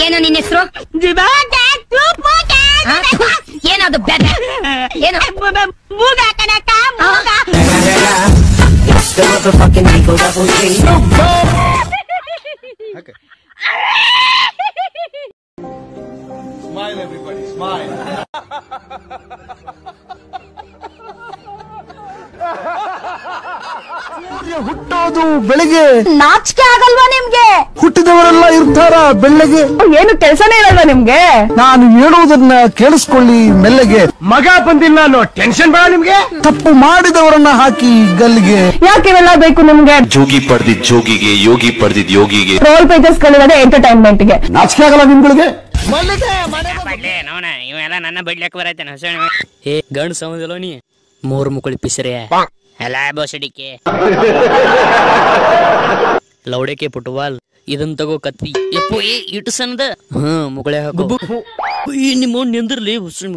ಏನೋ ನಿನ್ನ ಹೆಸರು ಏನದು ಬೆದ ಏನು ಮೂಗ ಕಣಕ ಮೂಗ The motherfucking Eagle Double G. ಹುಟ್ಟೋದು ಬೆಳಿಗ್ಗೆ ನಾಚಿಕೆ ಆಗಲ್ವಾ ನಿಮ್ಗೆ ಹುಟ್ಟಿದವರೆಲ್ಲ ಇರ್ತಾರ ಬೆಳ್ಳಗೆ ಏನು ಕೆಲ್ಸನೇ ಇರಲ್ವಾ ನಿಮ್ಗೆ ನಾನು ಹೇಳುವುದನ್ನ ಕೇಳಿಸ್ಕೊಳ್ಳಿ ಮೆಲ್ಲಗೆ ಮಗ ಬಂದಿಲ್ಲ ಅನ್ನೋ ಟೆನ್ಷನ್ ಬೇಡ ನಿಮ್ಗೆ ತಪ್ಪು ಮಾಡಿದವರನ್ನ ಹಾಕಿ ಗಲ್ಲಿಗೆ ಯಾಕೆ ಇವೆಲ್ಲ ಬೇಕು ನಿಮ್ಗೆ ಜೋಗಿ ಪಡೆದಿದ್ ಜೋಗಿಗೆ ಯೋಗಿ ಪಡೆದಿದ್ ಯೋಗಿಗೆ ರೋಲ್ ಪೇಜಸ್ ಗಳಿರೋದೇ ಎಂಟರ್ಟೈನ್ಮೆಂಟ್ ಗೆ ನಾಚಿಕೆ ಆಗಲ್ಲ ನಿಮ್ಗಳಿಗೆ ಬಡ್ಲೆ ನೋನ ಇವೆಲ್ಲ ನನ್ನ ಬಡ್ಲಿಕ್ಕೆ ಬರೈತೇನೆ ಹೊಸ ಏ ಗಂಡು ಸಮುದಿಲ್ಲ ನೀ ಮೂರು ಮುಕ್ಕಳಿ ಪಿಸರೆ ಎಲ್ಲ ಬೋಸಡಿಕೆ ಲೌಡಕ್ಕೆ ಫುಟ್ಬಾಲ್ ಇದನ್ ತಗೋ ಕತ್ತಿ ಎಪ್ಪೋ ಏ ಇಟ್ಟು ಸಣ್ಣದ ಹಾ ಮುಕಳೆ ಹಾಕೋ ಈ ನಿಮ್ಮ ನಿಂದ್ರಲಿ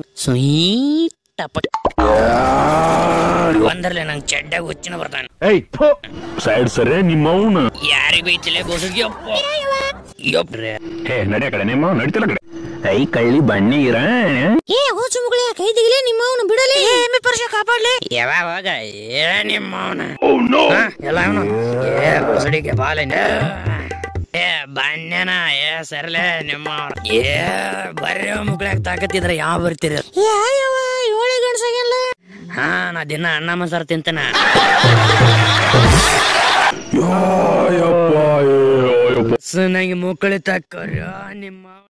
ಟಪ ಒಂದರ್ಲೆ ನಂಗೆ ಚೆಡ್ಡಾಗ ಹುಚ್ಚಿನ ಬರ್ತಾನೆ ಸೈಡ್ ಸರಿ ನಿಮ್ಮ ಅವನು ಯಾರಿಗೆ ಬೈತಿಲ್ಲ ಬೋಸಡಿಗೆ ಯಪ್ಪ ಯಪ್ರೆ ಹೇ ನಡೆ ಕಡೆ ನಿಮ್ಮ ನಡಿತಿಲ್ಲ ಕಡೆ ಐ ಕಳ್ಳಿ ಬಣ್ಣಿ ಇರ ಏ ಹೋಚು ಮುಗುಳಿ ಕೈ ದಿಗಿಲೆ ನಿಮ್ಮ ಅವನು ಬಿಡಲಿ ಎಮ್ಮೆ ಪರ್ಷ ಕಾಪಾಡ್ಲಿ ಯಾವಾಗ ಹೋಗ ಏ ನಿಮ್ಮ ಅವನ ಎಲ್ಲ ಅವನು ಏ ಬೋಸಡಿಗೆ ಬಾಲಿನ ಏ ಬನ್ಯನ ಏ ಸರ್ಲೆ ನಿಮ್ಮ ಅವ್ನ. ಏ ಬರ್ರಿ ಮುಗ್ಳಾಗ ತಾಕತ್ತಿದ್ರೆ ಯಾವ ಬರ್ತೀರಿ ಯಾಯವ್ವ ಏಳೆ ಗಂಡ್ಸಾಗೆಲ್ಲ ಹಾ ನಾ ದಿನ ಅನ್ನ ಮಸಾರ ತಿಂತಾನ ನನಗೆ ಮುಕ್ಕಳಿ ತಕ್ಕರ ನಿಮ್ಮ